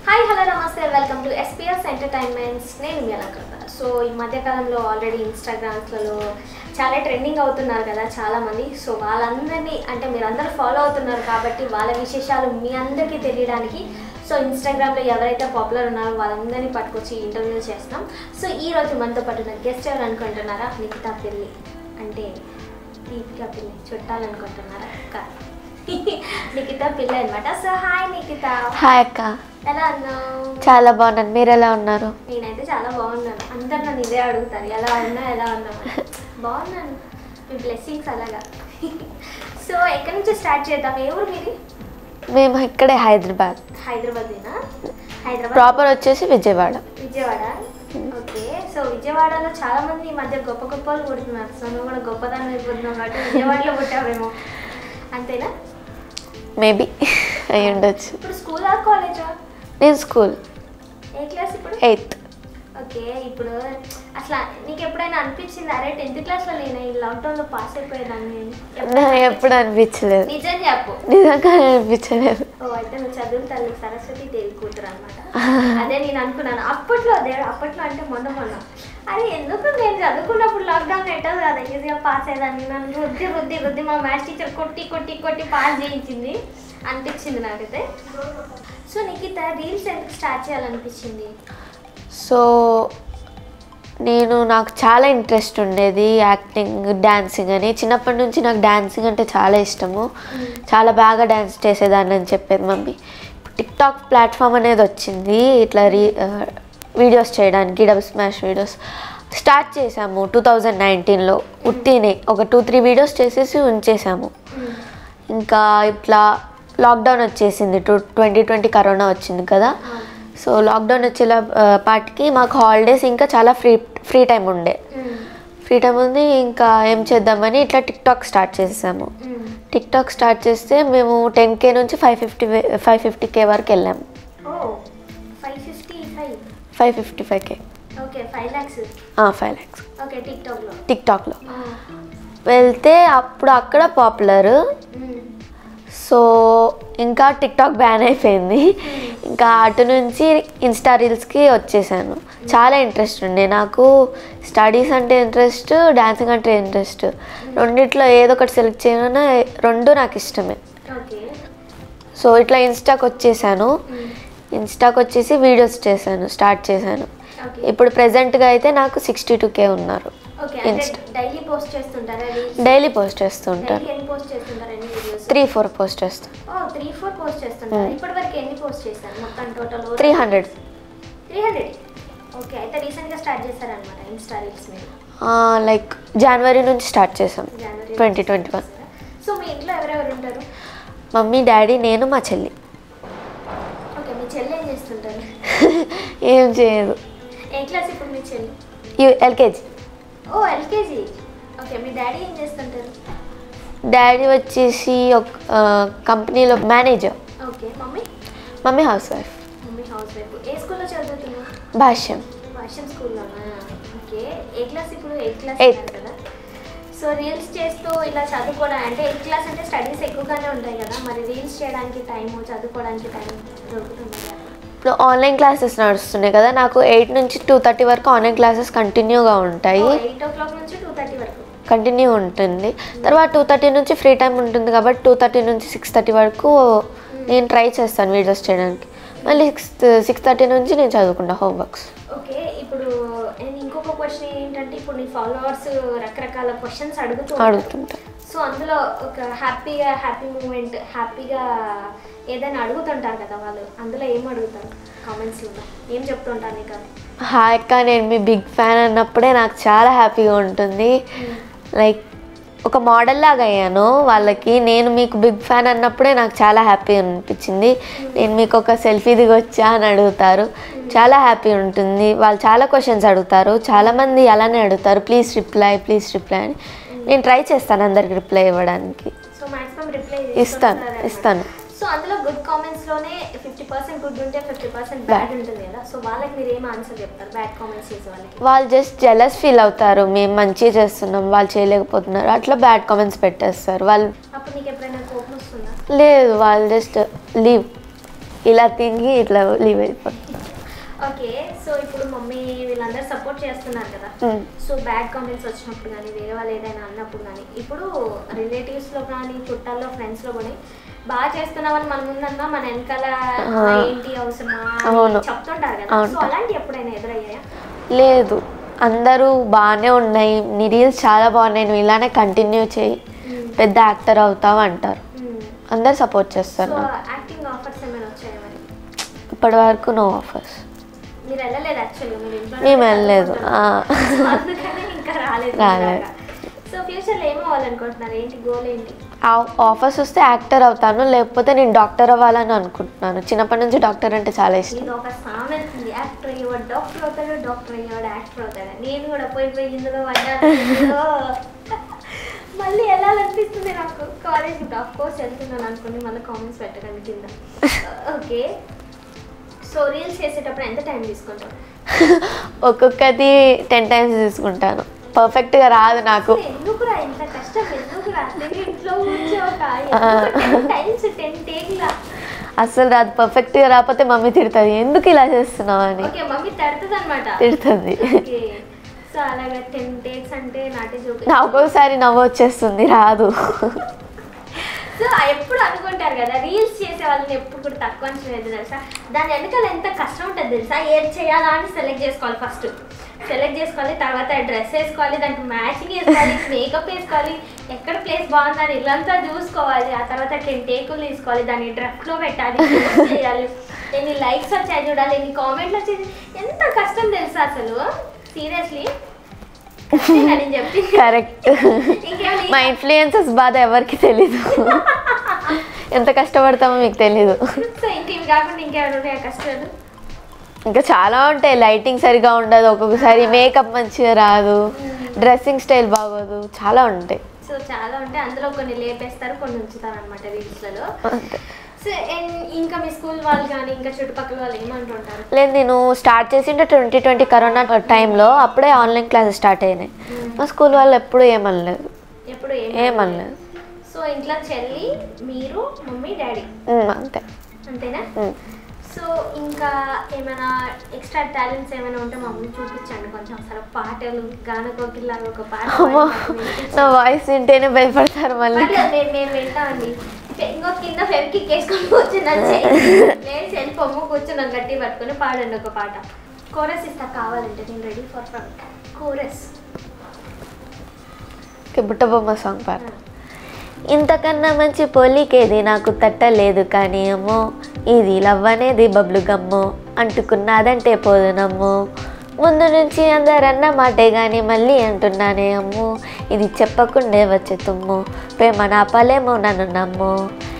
Hi hello నమస్తే welcome to SPS entertainments నేను మీ అలంకృత సో ఈ మధ్యకాలంలో ఆల్రెడీ ఇన్స్టాగ్రామ్స్లలో చాలా ట్రెండింగ్ అవుతున్నారు కదా చాలామంది సో వాళ్ళందరినీ అంటే మీరందరూ ఫాలో అవుతున్నారు కాబట్టి వాళ్ళ విశేషాలు మీ అందరికీ తెలియడానికి సో ఇన్స్టాగ్రామ్లో ఎవరైతే పాపులర్ ఉన్నారో వాళ్ళందరినీ పట్టుకొచ్చి ఇంటర్వ్యూ చేస్తున్నాం సో ఈ రోజు మనతో పాటు ఉన్న గెస్ట్ ఎవరు అనుకుంటున్నారా నిఖితా పెళ్ళి అంటే దీపికా పెళ్ళి చుట్టాలనుకుంటున్నారా కాదు నిఖిత పిల్ల అనమాట సో హాయ్ నిఖిత హాయ్ అక్క ఎలా ఉన్నావు చాలా బాగున్నాను మీరు ఎలా ఉన్నారు నేనైతే చాలా బాగున్నాను అందరు నన్ను ఇదే అడుగుతారు ఎలా ఉన్నా ఎలా ఉన్నావు అని. బాగున్నాను మీ బ్లెస్సింగ్స్ అలాగా సో ఎక్కడి నుంచి స్టార్ట్ చేద్దాం ఏ ఊరు మీది మేము ఇక్కడే హైదరాబాద్ హైదరాబాదేనా హైదరాబాద్ ప్రాపర్ వచ్చేసి విజయవాడ విజయవాడ ఓకే సో విజయవాడలో చాలా మంది ఈ మధ్య గొప్ప గొప్ప వాళ్ళు పుడుతున్నారు సో నువ్వు కూడా గొప్పదాన్ని అయిపోతున్నావు కాబట్టి విజయవాడలో పుట్టావేమో అంతేనా మేబీ అయి ఉండొచ్చు ఇప్పుడు స్కూలా కాలేజా నేను స్కూల్ ఏ క్లాస్ ఇప్పుడు ఎయిత్ ఓకే ఇప్పుడు అసలు నీకు ఎప్పుడైనా అనిపించింది అరే టెన్త్ క్లాస్లో నేను ఈ లాక్డౌన్లో పాస్ అయిపోయేదాన్ని నాకు ఎప్పుడు అనిపించలేదు నిజం చెప్పు నిజంగా అనిపించలేదు ఓ అయితే నువ్వు చదువు తల్లి సరస్వతి దేవి కూతురు అనమాట అదే నేను అనుకున్నాను అప్పట్లో దేవుడు అప్పట్లో అంటే మొన్న మొన్న అరే ఎందుకు నేను చదువుకున్నప్పుడు లాక్డౌన్ పెట్టదు కదా ఈజీగా పాస్ అయ్యేదాన్ని నన్ను రుద్ది రుద్ది రుద్ది మా మ్యాథ్స్ టీచర్ కొట్టి కొట్టి కొట్టి పాస్ చేయించింది అనిపించింది నాకైతే సో నిఖిత రీల్స్ ఎందుకు స్టార్ట్ చేయాలనిపించింది సో నేను నాకు చాలా ఇంట్రెస్ట్ ఉండేది యాక్టింగ్ డాన్సింగ్ అని చిన్నప్పటి నుంచి నాకు డాన్సింగ్ అంటే చాలా ఇష్టము చాలా బాగా డ్యాన్స్ చేసేదాన్ని అని చెప్పేది మమ్మీ టిక్ టాక్ ప్లాట్ఫామ్ అనేది వచ్చింది ఇట్లా రీ వీడియోస్ చేయడానికి డబుల్ స్మాష్ వీడియోస్ స్టార్ట్ చేసాము టూ థౌజండ్ నైన్టీన్లో ఉట్టినే ఒక టూ త్రీ వీడియోస్ చేసేసి ఉంచేసాము ఇంకా ఇట్లా లాక్డౌన్ వచ్చేసింది టూ ట్వంటీ ట్వంటీ కరోనా వచ్చింది కదా సో లాక్డౌన్ వచ్చేలా ఆ, పాటికి మాకు హాలిడేస్ ఇంకా చాలా ఫ్రీ ఫ్రీ టైం ఉండే ఫ్రీ టైం ఉంది ఇంకా ఏం చేద్దామని ఇట్లా టిక్ టాక్ స్టార్ట్ చేసాము టిక్ టాక్ స్టార్ట్ చేస్తే మేము టెన్ కే నుంచి five fifty five fifty K వరకు వెళ్ళాము ఓ five fifty five five fifty five K okay five lakhs five lakhs okay tik టాక్లో టిక్ టాక్లో వెళ్తే అప్పుడు అక్కడ పాపులర్ సో ఇంకా టిక్ టాక్ బ్యాన్ అయిపోయింది ఇంకా అటు నుంచి ఇన్స్టా రీల్స్కి వచ్చేసాను చాలా ఇంట్రెస్ట్ ఉండే నాకు స్టడీస్ అంటే ఇంట్రెస్ట్ డాన్సింగ్ అంటే ఇంట్రెస్ట్ రెండిట్లో ఏదో ఒకటి సెలెక్ట్ చేయను రెండు నాకు ఇష్టమే ఓకే సో ఇట్లా ఇన్స్టాకి వచ్చేసాను ఇన్స్టాకి వచ్చేసి వీడియోస్ చేశాను స్టార్ట్ చేశాను ఓకే ఇప్పుడు ప్రెసెంట్గా అయితే నాకు సిక్స్టీ టూ కే ఉన్నారు ఓకే అంటే Insta. డైలీ పోస్ట్ చేస్తుంటారా రీల్స్ డైలీ పోస్ట్ చేస్తుంటాను డైలీ ఎన్ని పోస్ట్ చేస్తుంటారు ఎన్ని వీడియోస్ త్రీ ఫోర్ పోస్ట్ చేస్తాను ఓ త్రీ ఫోర్ పోస్ట్ చేస్తుంటారు ఇప్పటి వరకు ఎన్ని పోస్ట్ చేస్తారు మొత్తం total three hundred three hundred okay అయితే రీసెంట్గా స్టార్ట్ చేశారనమాట ఇన్స్టా రీల్స్ మీరు లైక్ జనవరి నుంచి స్టార్ట్ చేసాం జనవరి ట్వంటీ ట్వంటీ వన్ సో మీ ఇంట్లో ఎవరెవరు ఉంటారు మమ్మీ డాడీ నేను మా చెల్లి ఓకే మీ చెల్లి ఏం చేస్తుంటారు ఏం చేయదు ఏ క్లాస్ ఇప్పుడు మీ చెల్లి ఎల్కేజీ ఓ ఎల్కేజీ ఓకే మీ డాడీ ఏం చేస్తుంటారు డాడీ వచ్చేసి ఒక కంపెనీలో manager okay mummy mummy house wife mummy house wife ఏ స్కూల్లో చదువుతున్నావు భాష్యం భాష్యం స్కూల్లోనా ఓకే ఏ క్లాస్ ఇప్పుడు ఎయిత్ క్లాస్ Eighth. అన్నారు కదా సో రీల్స్ చేస్తూ ఇలా చదువుకోవడం అంటే ఎయిత్ క్లాస్ అంటే స్టడీస్ ఎక్కువగానే ఉంటాయి కదా మరి రీల్స్ చేయడానికి టైం చదువుకోవడానికి టైం దొరుకుతుంది కదా ఇప్పుడు ఆన్లైన్ క్లాసెస్ నడుస్తున్నాయి కదా నాకు ఎయిట్ నుంచి టూ థర్టీ వరకు ఆన్లైన్ క్లాసెస్ కంటిన్యూగా ఉంటాయి ఎయిట్ ఓ క్లాక్ నుంచి టూ థర్టీ వరకు కంటిన్యూ ఉంటుంది తర్వాత టూ థర్టీ నుంచి ఫ్రీ టైం ఉంటుంది కాబట్టి టూ థర్టీ నుంచి సిక్స్ థర్టీ వరకు నేను ట్రై చేస్తాను వీడియోస్ చేయడానికి మళ్ళీ సిక్స్ సిక్స్ థర్టీ నుంచి నేను చదువుకుంటా హోంవర్క్స్ ఓకే ఇప్పుడు నేను ఇంకొక క్వశ్చన్ ఏంటంటే ఇప్పుడు నీ ఫాలోవర్స్ రకరకాల క్వశ్చన్స్ అడుగుతూ ఉంటారు. అడుగుతుంటా సో అందులో ఒక హ్యాపీగా హ్యాపీ మూమెంట్ హ్యాపీగా ఏదైనా అడుగుతుంటారు కదా వాళ్ళు అందులో ఏం అడుగుతారు కామెంట్స్లో ఏం చెప్తుంటారు నీకు అది హాయ్ అక్క నేను మీ బిగ్ ఫ్యాన్ అన్నప్పుడే నాకు చాలా హ్యాపీగా ఉంటుంది లైక్ ఒక మోడల్ లాగా అయ్యాను వాళ్ళకి నేను మీకు బిగ్ ఫ్యాన్ అన్నప్పుడే నాకు చాలా హ్యాపీ అనిపించింది నేను మీకు ఒక సెల్ఫీ దిగొచ్చా అని అడుగుతారు చాలా హ్యాపీ ఉంటుంది వాళ్ళు చాలా క్వశ్చన్స్ అడుగుతారు చాలామంది అలానే అడుగుతారు ప్లీజ్ రిప్లై ప్లీజ్ రిప్లై అని నేను ట్రై చేస్తాను అందరికి రిప్లై ఇవ్వడానికి సో మాక్సిమం రిప్లై ఇస్తాను ఇస్తాను సో అందులో గుడ్ కామెంట్స్ లోనే ఫిఫ్టీ పర్సెంట్ గుడ్ ఉంటే ఫిఫ్టీ పర్సెంట్ బ్యాడ్ ఉంటుంది కదా సో వాళ్ళకి మీరు ఏం ఆన్సర్ చెప్తారు బ్యాడ్ కామెంట్స్ చేసే వాళ్ళకి వాళ్ళు జస్ట్ జెలస్ ఫీల్ అవుతారు మేము మంచిగా చేస్తున్నాం వాళ్ళు చేయలేకపోతున్నారు అట్లా బ్యాడ్ కామెంట్స్ పెట్టేస్తారు వాళ్ళు అప్పుడు నీకు ఎప్పుడైనా కోపం వస్తుందా లేదు వాళ్ళు జస్ట్ లీవ్ ఇలా తింగి ఇట్లా లీవ్ అయిపోతుంది ఓకే సో ఇప్పుడు మమ్మీ వీళ్ళందరూ సపోర్ట్ చేస్తున్నారు కదా ఉమ్. సో బ్యాడ్ కామెంట్స్ వచ్చినప్పుడు కానీ వేరే వాళ్ళు ఏదైనా అన్నప్పుడు కానీ ఇప్పుడు రిలేటివ్స్లో కానీ చుట్టాల్లో ఫ్రెండ్స్లో కూడా బాగా చేస్తున్నామని మన ముందన్నా మన వెనకాల ఆ. ఏంటి అవసరమా అని అవును. చెప్తుంటారు కదా అవును. సో అలాంటి ఎప్పుడైనా ఎదురయ్యాయా లేదు అందరూ బాగానే ఉన్నాయి నీ రీల్స్ చాలా బాగున్నాయి నువ్వు ఇలానే కంటిన్యూ చేయి పెద్ద యాక్టర్ అవుతావు అంటారు అందరు సపోర్ట్ చేస్తారు సో నాకు యాక్టింగ్ ఆఫర్స్ ఏమైనా వచ్చాయా మరి ఇప్పటి వరకు నో ఆఫర్స్ మీరు వెళ్ళలేదు యాక్చువల్గా మీరు ఇంట్లో మేము వెళ్ళలేదు ఆ. సో అందుకని ఇంకా రాలేదు రాలేదు. సో ఫ్యూచర్లో ఏం అవ్వాలనుకుంటున్నారు ఏంటి గోల్ ఏంటి ఆఫర్స్ వస్తే యాక్టర్ అవుతాను లేకపోతే నేను డాక్టర్ అవ్వాలని అనుకుంటున్నాను చిన్నప్పటి నుంచి డాక్టర్ అంటే చాలా ఇష్టం ఇది ఒక సామెత ఉంది యాక్టర్ అయ్యేవాడు డాక్టర్ అవుతాడు డాక్టర్ అయ్యేవాడు యాక్టర్ అవుతాడు నేను కూడా పోయి పోయి ఇందులో పడ్డాను ఇందులో. మళ్ళీ వెళ్ళాలనిపిస్తుంది నాకు కాలేజ్ ఆఫ్ కోర్స్ వెళ్తున్నాను అనుకుని మళ్ళీ కామెంట్స్ పెట్టకండి కింద ఓకే సో రీల్స్ చేసేటప్పుడు ఎంత టైం తీసుకుంటావు ఒక్కొక్కటి టెన్ టైమ్స్ తీసుకుంటాను పర్ఫెక్ట్గా రాదు నాకు అసలు ఎందుకురా ఇంత కష్టం ఎందుకురా నేను ఇంట్లో కూర్చోక ఆ. టైమ్స్ టెన్ టేక్లా అసలు రాదు పర్ఫెక్ట్గా రాకపోతే మమ్మీ తిడుతుంది ఎందుకు ఇలా చేస్తున్నావు అని ఓకే మమ్మీ తడుతుంది అనమాట తిడుతుంది ఓకే సో అలాగా టెన్ టేక్స్ అంటే నాటే జోక్ నా ఒక్కొక్కసారి నవ్వు వచ్చేస్తుంది రాదు సో ఎప్పుడు అనుకుంటారు కదా రీల్స్ చేసే వాళ్ళని ఎప్పుడు కూడా తక్కువ అంచనా వేయద్దు తెలుసా దాని వెనకాల ఎంత కష్టం ఉంటుంది తెలుసా ఏది చేయాలా అని సెలెక్ట్ చేసుకోవాలి ఫస్ట్ సెలెక్ట్ చేసుకోవాలి తర్వాత డ్రెస్ వేసుకోవాలి దానికి మ్యాచింగ్ వేసుకోవాలి మేకప్ వేసుకోవాలి ఎక్కడ ప్లేస్ బాగుందని ఇల్లంతా చూసుకోవాలి ఆ తర్వాత టెన్ టేకులు తీసుకోవాలి దాన్ని డ్రెస్లో పెట్టాలి post చేయాలి ఎన్ని లైక్స్ వచ్చాయి చూడాలి ఎన్ని కామెంట్లు వచ్చేది ఎంత కష్టం తెలుసా అసలు సీరియస్లీ నేను చెప్పింది కరెక్ట్ ఇంకేమైనా మా ఇన్ఫ్లుయెన్సెస్ బాధ ఎవరికి తెలీదు ఎంత కష్టపడతామో మీకు తెలీదు సో ఇంక ఇవి కాకుండా ఇంకేమైనా ఉన్నాయా కష్టాలు ఇంకా చాలా ఉంటాయి లైటింగ్ సరిగా ఉండదు ఒక్కొక్కసారి మేకప్ మంచిగా రాదు డ్రెస్సింగ్ స్టైల్ బాగోదు చాలా ఉంటాయి సో చాలా ఉంటాయి అందులో కొన్ని లేపేస్తారు కొన్ని ఉంచుతారు అనమాట రీల్స్లలో అంతే సో and ఇంకా మీ స్కూల్ వాళ్ళు కానీ ఇంకా చుట్టుపక్కల వాళ్ళు ఏమంటుంటారు లేదు నేను స్టార్ట్ చేసింటే ట్వంటీ ట్వంటీ కరోనా టైంలో అప్పుడే ఆన్లైన్ క్లాసెస్ స్టార్ట్ అయినాయి మా స్కూల్ వాళ్ళు ఎప్పుడూ ఏమనలేదు ఎప్పుడు ఏం ఏమనలేదు సో ఇంట్లో చెల్లి మీరు మమ్మీ డాడీ ఉమ్, అంతే అంతేనా ఉమ్. సో ఇంకా ఏమైనా ఎక్స్ట్రా టాలెంట్స్ ఏమైనా ఉంటే మమ్మీ చూపించండి కొంచెం అసలు పాటలు గాన కోకిల్లాగా ఒక పాట అమ్మో పాడి మాకు వినిపించండి. నా వాయిస్ వింటేనే భయపడతారు మళ్ళీ పర్లేదు, మేము మేము వింటామండి ఇంకో కింద ఫెవికి వేసుకొని కూర్చున్నాను లేదు సెల్ పొమ్ము కూర్చున్నాను గట్టి పట్టుకొని పాడండి ఒక పాట కోరస్ ఇస్తా కావాలంటే నేను ready for chorus okay, Buttabomma song పాట ఇంతకన్నా మంచి పోలికేది నాకు తట్టలేదు కానీ అమ్మో ఇది లవ్ అనేది బబ్లు గమ్ము అంటుకున్నదంటే పోదునమ్ము ముందు నుంచి అందరన్న మాటే కానీ మళ్ళీ అంటున్నానే అమ్ము ఇది చెప్పకుండే వచ్చే తుమ్ము ప్రేమ నాపలేమో నన్ను నమ్ము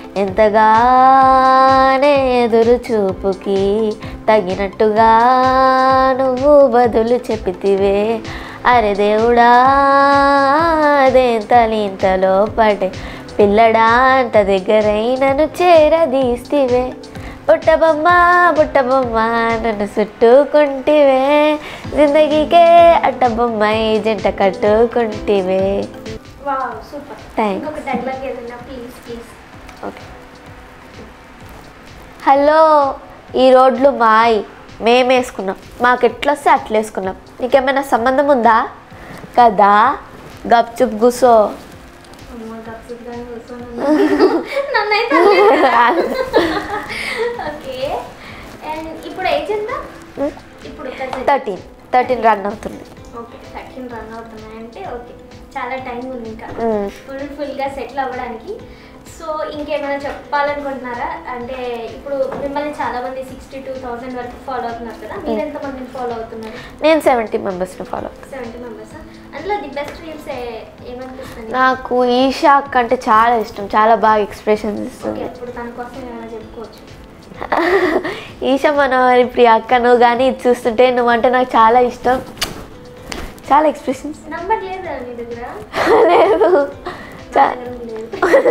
ఎంతగానే ఎదురు చూపుకి తగినట్టుగా నువ్వు బదులు చెప్పితివే అరే దేవుడా అదేంతలింతలో పడే పిల్లడా అంత దగ్గరైనను చేరదీస్తివే బుట్టబొమ్మ బుట్టబొమ్మ నన్ను చుట్టుకుంటివే జిందగీకే అట్టబొమ్మ ఈ జంట కట్టుకుంటివే వావ్ సూపర్ Thanks. ఇంకొక డైలాగ్ ఏదైనా ప్లీజ్ ప్లీజ్ ఓకే హలో ఈ రోడ్లు మాయి మేము వేసుకున్నాం మాకు ఎట్లా వస్తే అట్లా వేసుకున్నాం నీకేమైనా సంబంధం ఉందా కదా గప్చుప్ కూసో అమ్మ గప్సుగానే కూర్చొని నన్నైతే ఓకే అండ్ ఇప్పుడు ఏజ్ ఎంత ఇప్పుడు థర్టీన్ థర్టీన్ రన్ అవుతుంది ఓకే థర్టీన్ రన్ అవుతున్నాయంటే ఓకే చాలా టైం ఉంది ఇంకా Mm. ఫుల్ ఫుల్గా సెటిల్ అవ్వడానికి సో ఇంకేమైనా చెప్పాలనుకుంటున్నారా అంటే ఇప్పుడు మిమ్మల్ని చాలా మంది సిక్స్టీ టూ థౌసండ్ వరకు ఫాలో అవుతున్నారు కదా మీరు ఎంత మందిని ఫాలో అవుతున్నారు నేను సెవెంటీ మెంబర్స్ని ఫాలో అవుతాను సెవెంటీ మెంబర్స్ అందులో ది బెస్ట్ రీల్స్ ఏమనిపిస్తుంది నాకు ఈషా అక్క అంటే చాలా ఇష్టం చాలా బాగా ఎక్స్ప్రెషన్స్ ఓకే ఇస్తుంది ఇప్పుడు తన కోసం ఏమైనా చెప్పుకోవచ్చు ఈషా మనవారి ప్రియ అక్క నువ్వు కానీ ఇది చూస్తుంటే నువ్వంటే నాకు చాలా ఇష్టం చాలా ఎక్స్ప్రెషన్స్ నంబర్ లేదా నీ దగ్గర లేదు నా చా- దగ్గర లేదు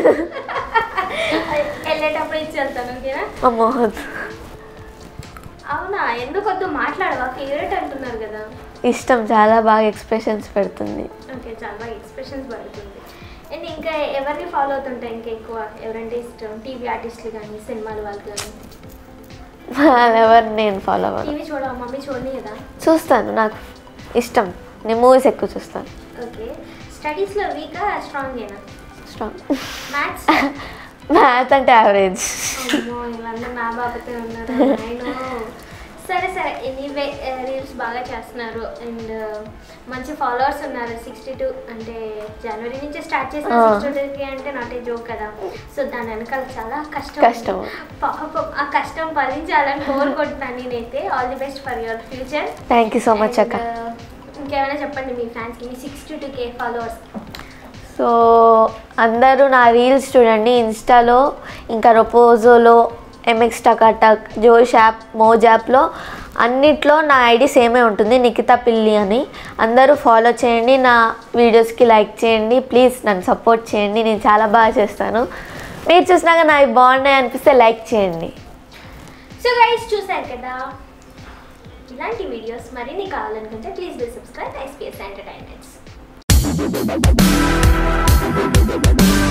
వెళ్ళేటప్పుడు ఇచ్చి వెళ్తాను ఓకేనా అమ్మో వద్దు. అవునా ఎందుకు వద్దు మాట్లాడవా ఫేవరెట్ అంటున్నారు కదా ఇష్టం చాలా బాగా ఎక్స్ప్రెషన్స్ పెడుతుంది ఓకే చాలా బాగా ఎక్స్ప్రెషన్స్ పడుతుంది అండ్ ఇంకా ఎవరిని ఫాలో అవుతుంటాయి ఇంకా ఎక్కువ ఎవరంటే ఇష్టం టీవీ ఆర్టిస్టులు కానీ సినిమాలు వాళ్ళు కానీ వాళ్ళెవరు నేను ఫాలో అవ్వను టీవీ చూడవా మమ్మీ చూడని కదా చూస్తాను నాకు ఇష్టం నేను మూవీస్ ఎక్కువ చూస్తాను ఓకే స్టడీస్లో వీకా స్ట్రాంగ్ ఏనా స్ట్రాంగ్ మ్యాథ్స్ మ్యాథ్ అంటే యావరేజ్ అమ్మో వీళ్ళందరూ నా బాబతే ఉన్నారు నేను సరే సరే ఎనీవే రీల్స్ బాగా చేస్తున్నారు అండ్ మంచి ఫాలోవర్స్ ఉన్నారు సిక్స్టీ టూ అంటే జనవరి నుంచి స్టార్ట్ చేసిన ఆ. సిక్స్టీ టూకి అంటే నాట్ ఏ జోక్ కదా సో దాని వెనకాల చాలా కష్టం కష్టం. ఉంది. పాపం ఆ కష్టం భరించాలని కోరుకుంటున్నాను నేనైతే all the best for your future thank you so much అక్క ఇంకేమైనా చెప్పండి మీ ఫ్యాన్స్కి మీ sixty two K followers so అందరూ నా రీల్స్ చూడండి ఇన్స్టాలో ఇంకా రొపోజోలో ఎంఎక్స్ టకాటక్ జోష్ యాప్ మోజ్ యాప్లో అన్నిట్లో నా ఐడి సేమే ఉంటుంది నిఖిత పిల్లి అని అందరూ ఫాలో చేయండి నా వీడియోస్కి లైక్ చేయండి ప్లీజ్ నన్ను సపోర్ట్ చేయండి నేను చాలా బాగా చేస్తాను మీరు చూసినాక నావి బాగున్నాయి అనిపిస్తే లైక్ చేయండి సో గైస్ చూసారు కదా ఇలాంటి వీడియోస్ మరిన్ని కావాలనుకుంటే please do subscribe SPS entertainments